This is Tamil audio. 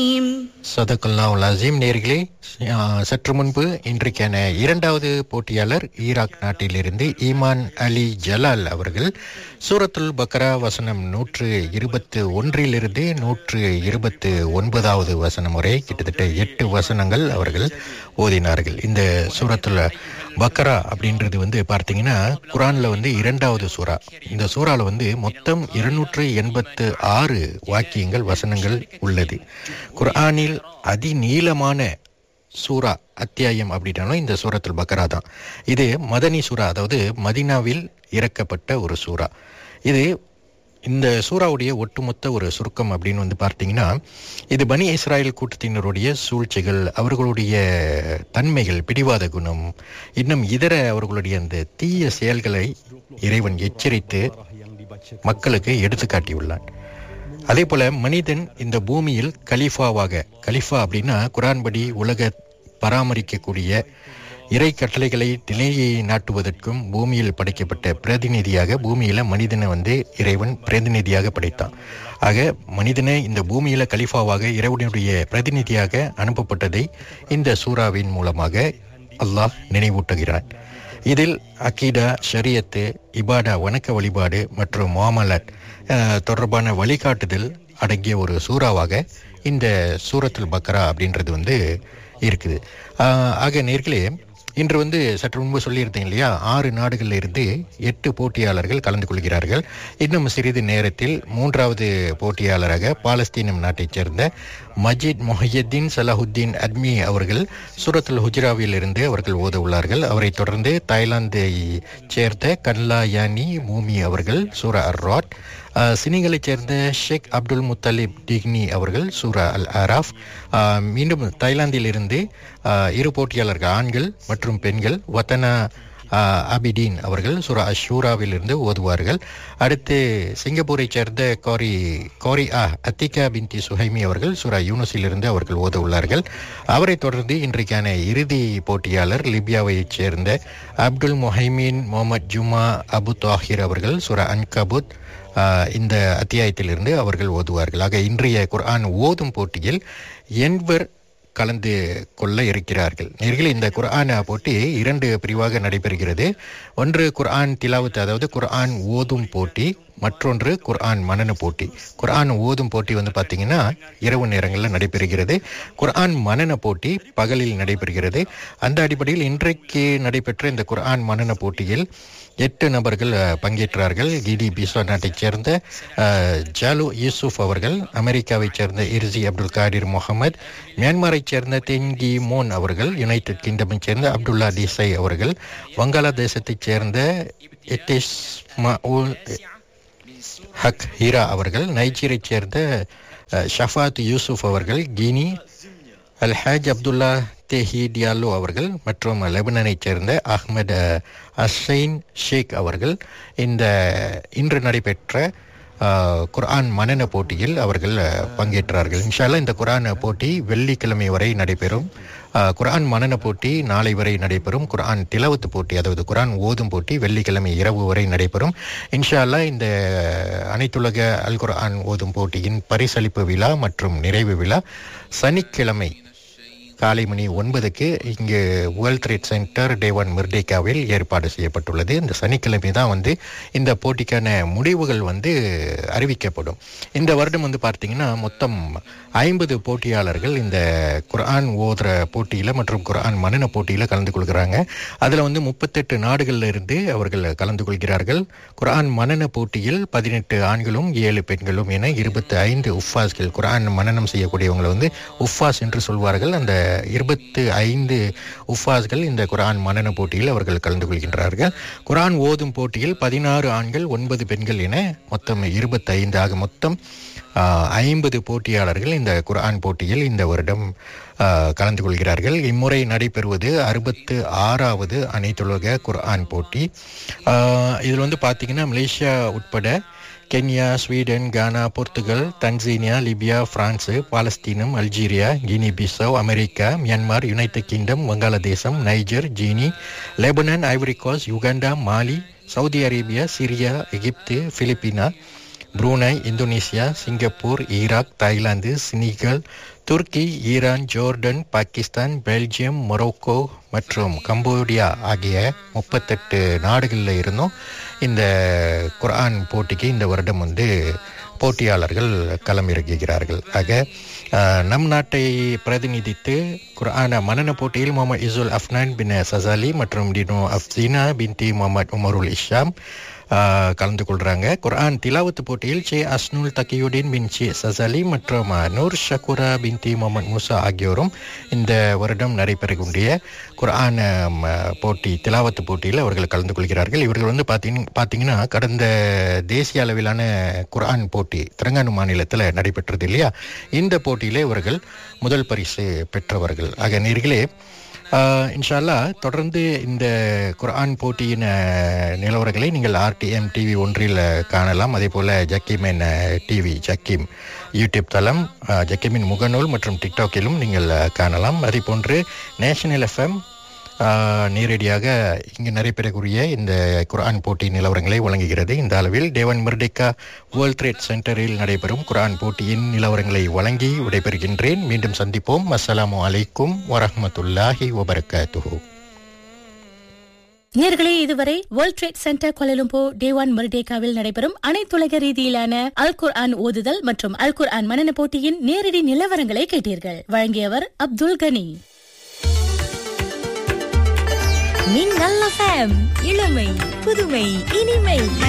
சதகுல்லா அசீம் நேர்களே சற்று முன்பு இன்றைக்கான இரண்டாவது போட்டியாளர் ஈராக் நாட்டிலிருந்து ஈமான் அலி ஜலால் அவர்கள் சூரத்துல் பக்ரா வசனம் நூற்று இருபத்து ஒன்றிலிருந்து நூற்று இருபத்து ஒன்பதாவது வசனம் வரை கிட்டத்தட்ட எட்டு வசனங்கள் அவர்கள் ஓதினார்கள் இந்த சூரத்துல் பக்ரா அப்படின்றது வந்து பார்த்தீங்கன்னா குரான்ல வந்து இரண்டாவது சூறா இந்த சூறால வந்து மொத்தம் இருநூற்று எண்பத்து ஆறு வாக்கியங்கள் வசனங்கள் உள்ளது குர்ஆனில் அதிநீளமான சூரா அத்தியாயம் அப்படின்னாலும் இந்த சூரத்துல் பக்ரா தான் இது மதனி சூரா அதாவது மதினாவில் இறக்கப்பட்ட ஒரு சூறா இது இந்த சூறாவுடைய ஒட்டுமொத்த ஒரு சுருக்கம் அப்படின்னு வந்து பார்த்தீங்கன்னா இது பனி இஸ்ராயல் கூட்டத்தினருடைய சூழ்ச்சிகள் அவர்களுடைய தன்மைகள் பிடிவாத குணம் இன்னும் இதர அவர்களுடைய அந்த தீய செயல்களை இறைவன் எச்சரித்து மக்களுக்கு எடுத்து காட்டியுள்ளான் அதே போல மனிதன் இந்த பூமியில் கலிஃபாவாக கலிஃபா அப்படின்னா குரான் படி உலக பராமரிக்கக்கூடிய இறை கட்டளைகளை நிலையை நாட்டுவதற்கும் பூமியில் படைக்கப்பட்ட பிரதிநிதியாக பூமியில மனிதனை வந்து இறைவன் பிரதிநிதியாக படைத்தான் ஆக மனிதனை இந்த பூமியில கலிஃபாவாக இறைவனுடைய பிரதிநிதியாக அனுப்பப்பட்டதை இந்த சூறாவின் மூலமாக அல்லாஹ் நினைவூட்டுகிறான் இதில் அக்கீடா ஷரியத்து இபாடா வணக்க வழிபாடு மற்றும் மாமலட் தொடர்பான வழிகாட்டுதல் அடங்கிய ஒரு சூறாவாக இந்த சூரத்துல் பக்ரா அப்படின்றது வந்து இருக்குது ஆக நேர்களே இன்று வந்து சற்று முன்பு சொல்லியிருந்தேன் இல்லையா ஆறு நாடுகளில் இருந்து எட்டு போட்டியாளர்கள் கலந்து கொள்கிறார்கள் இன்னும் சிறிது நேரத்தில் மூன்றாவது போட்டியாளராக பாலஸ்தீனம் நாட்டைச் சேர்ந்த மஜித் மொஹியத்தீன் சலாஹுத்தீன் அட்மி அவர்கள் சூரத்துல் ஹுஜ்ராவில் இருந்து அவர்கள் ஓத உள்ளார்கள் அவரை தொடர்ந்து தாய்லாந்தை சேர்ந்த கன்லா யானி மூமி அவர்கள் சூரா அர் ராட் சினிகளைச் சேர்ந்த ஷேக் அப்துல் முத்தலிப் டிக்னி அவர்கள் சூரா அல் அராஃப் மீண்டும் தாய்லாந்தில் இருந்து இரு போட்டியாளர்கள் ஆண்கள் மற்றும் பெண்கள் வத்தனா அபிடீன் அவர்கள் சுரா அஷூராவில் இருந்து ஓதுவார்கள் அடுத்து சிங்கப்பூரை சேர்ந்த கோரி கோரி ஆ அத்திகா பின்டி சுஹைமி அவர்கள் சுரா யூனுஸிலிருந்து அவர்கள் ஓத உள்ளார்கள் அவரை தொடர்ந்து இன்றைக்கான இறுதி போட்டியாளர் லிபியாவைச் சேர்ந்த அப்துல் மொஹைமீன் முகமது ஜுமா அபு தாஹிர் அவர்கள் சுரா அன்கபுத் இந்த அத்தியாயத்திலிருந்து அவர்கள் ஓதுவார்கள் ஆக இன்றைய குர்ஆன் ஓதும் போட்டியில் எண்பர் கலந்து கொள்ள இருக்கிறார்கள் நேர்கள் இந்த குர்ஆன் போட்டி இரண்டு பிரிவாக நடைபெறுகிறது ஒன்று குர்ஆன் திலாவத் அதாவது குர்ஆன் ஓதும் போட்டி மற்றொன்று குர்ஆன் மனன போட்டி குர்ஆன் ஓதும் போட்டி வந்து பார்த்தீங்கன்னா இரவு நேரங்களில் நடைபெறுகிறது குர்ஆன் மனன போட்டி பகலில் நடைபெறுகிறது அந்த அடிப்படையில் இன்றைக்கு நடைபெற்ற இந்த குர்ஆன் மனன போட்டியில் எட்டு நபர்கள் பங்கேற்றார்கள் கிடி பிஸ்வா நாட்டைச் சேர்ந்த ஜாலு யூசுப் அவர்கள் அமெரிக்காவைச் சேர்ந்த இர்சி அப்துல் காடிர் முகமது மியான்மரைச் சேர்ந்த தென்கி மோன் அவர்கள் யுனைடெட் கிங்டமைச் சேர்ந்த அப்துல்லா டிசை அவர்கள் வங்காளதேசத்தைச் சேர்ந்த எட்டிஸ் ஹக் ஹீரா அவர்கள் நைஜீரைச் சேர்ந்த ஷஃபாத் யூசுப் அவர்கள் Guinea Alhaji Abdullah Dehi Diallo அவர்கள் மற்றும் லெபனனைச் சேர்ந்த அஹ்மத் அசைன் ஷேக் அவர்கள் இந்த இன்று நடைபெற்ற குர்ஆன் மனன போட்டியில் அவர்கள் பங்கேற்றார்கள் இன்ஷால்லா இந்த குர்ஆன் போட்டி வெள்ளிக்கிழமை வரை நடைபெறும் குர்ஆன் மனன போட்டி நாளை வரை நடைபெறும் குர்ஆன் திலவத்து போட்டி அதாவது குர்ஆன் ஓதும் போட்டி வெள்ளிக்கிழமை இரவு வரை நடைபெறும் இன்ஷால்லா இந்த அனைத்துலக அல் குர்ஆன் ஓதும் போட்டியின் பரிசளிப்பு விழா மற்றும் நிறைவு விழா சனிக்கிழமை காலை மணி ஒன்பதுக்கு இங்கு வேர்ல்ட் ட்ரேட் சென்டர் டேவான் மிர்டேக்காவில் ஏற்பாடு செய்யப்பட்டுள்ளது இந்த சனிக்கிழமை தான் வந்து இந்த போட்டிக்கான முடிவுகள் வந்து அறிவிக்கப்படும் இந்த வருடம் வந்து பார்த்தீங்கன்னா மொத்தம் ஐம்பது போட்டியாளர்கள் இந்த குர்ஆன் ஓதுற போட்டியில் மற்றும் குர்ஆன் மனன போட்டியில் கலந்து கொள்கிறாங்க அதில் வந்து முப்பத்தெட்டு நாடுகளில் இருந்து அவர்கள் கலந்து கொள்கிறார்கள் குர்ஆன் மனன போட்டியில் பதினெட்டு ஆண்களும் ஏழு பெண்களும் என இருபத்தி ஐந்து உஃபாஸ்கள் குர்ஆன் மனனம் செய்யக்கூடியவங்களை வந்து உஃபாஸ் என்று சொல்வார்கள் அந்த இருபத்து ஐந்து உஃபாஸ்கள் இந்த குரான் மனன போட்டியில் அவர்கள் கலந்து கொள்கின்றார்கள் குரான் ஓதும் போட்டியில் பதினாறு ஆண்கள் ஒன்பது பெண்கள் என மொத்தம் இருபத்தைந்து ஆக மொத்தம் ஐம்பது போட்டியாளர்கள் இந்த குரான் போட்டியில் இந்த வருடம் கலந்து கொள்கிறார்கள் இம்முறை நடைபெறுவது அறுபத்து ஆறாவது அனைத்துலக குர்ஆன் போட்டி இதில் வந்து பார்த்தீங்கன்னா மலேசியா உட்பட Kenya Sweden Ghana Portugal Tanzania Libya France பாலஸ்தீனம் Algeria Guinea Bissau America Myanmar United Kingdom வங்காளதேசம் Niger Guinea Lebanon Ivory Coast Uganda Mali Saudi Arabia Syria Egypt Philippines Brunei Indonesia Singapore Iraq Thailand Senegal Turkey Iran Jordan Pakistan Belgium Morocco மற்றும் கம்போடியா ஆகிய முப்பத்தெட்டு நாடுகளில் இருந்தும் இந்த குர்ஆன் போட்டிக்கு இந்த வருடம் வந்து போட்டியாளர்கள் களமிறங்குகிறார்கள் ஆக அஹ், நம் நாட்டை பிரதிநிதித்து குர்ஆன மனன போட்டியில் முகமது இசுல் அஃப்னான் பின் சசாலி மற்றும் டினோ அஃப்சீனா பின்டி முகமது உமருல் இஷாம் அஹ், கலந்து கொள்றாங்க குர்ஆன் திலாவத்து போட்டியில் சே அஸ்னுல் தக்கியுதீன் பின் சி சசாலி மற்றும் அஹ், நூர் ஷகுரா பின்டி முகமது மூசா ஆகியோரும் இந்த வருடம் நடைபெறக்கூடிய குர்ஆன் அம், போட்டி திலாவத்து போட்டியில் அவர்கள் கலந்து கொள்கிறார்கள் இவர்கள் வந்து பார்த்தீங்க பார்த்தீங்கன்னா கடந்த தேசிய அளவிலான குர்ஆன் போட்டி தெலங்கானா மாநிலத்தில் நடைபெற்றது இல்லையா இந்த போட்டியிலே இவர்கள் முதல் பரிசு பெற்றவர்கள் ஆக நேர்களே ஆஹ், இன்ஷா அல்லாஹ் தொடர்ந்து இந்த குர்ஆன் போட்டியின் அஹ், நிலவரங்களை நீங்கள் ஆர்டிஎம் டிவி ஒன்றில் காணலாம் அதே போல் ஜக்கீமின் டிவி ஜக்கீம் யூடியூப் தளம் அஹ், ஜக்கீமின் முகநூல் மற்றும் டிக்டாக்கிலும் நீங்கள் அஹ், காணலாம் அதே போன்று நேஷனல் எஃப்எம் நேரடியாக இங்கு நடைபெறக்கூடிய இந்த குர்ஆன் போட்டி நிலவரங்களை வழங்குகிறது இந்த அளவில் தேவன் மிர்டிகா வேர்ல்ட் ட்ரேட் சென்டரில் நடைபெறும் குர்ஆன் போட்டியின் நிலவரங்களை வழங்கி விடைபெறுகின்றேன் மீண்டும் சந்திப்போம் அஸ்ஸலாமு அலைக்கும் வரஹ்மத்துல்லாஹி வபரகாத்துஹு நேர்களே இதுவரை world trade centre Kuala Lumpur Dewan மர்டேகாவில் நடைபெறும் அனைத்துலக ரீதியிலான அல் குர்ஆன் ஓதுதல் மற்றும் அல் குர்ஆன் மனன போட்டியின் நேரடி நிலவரங்களை கேட்டீர்கள் வழங்கியவர் அப்துல் கனி மின்னல் எஃப்எம் இளமை புதுமை இனிமை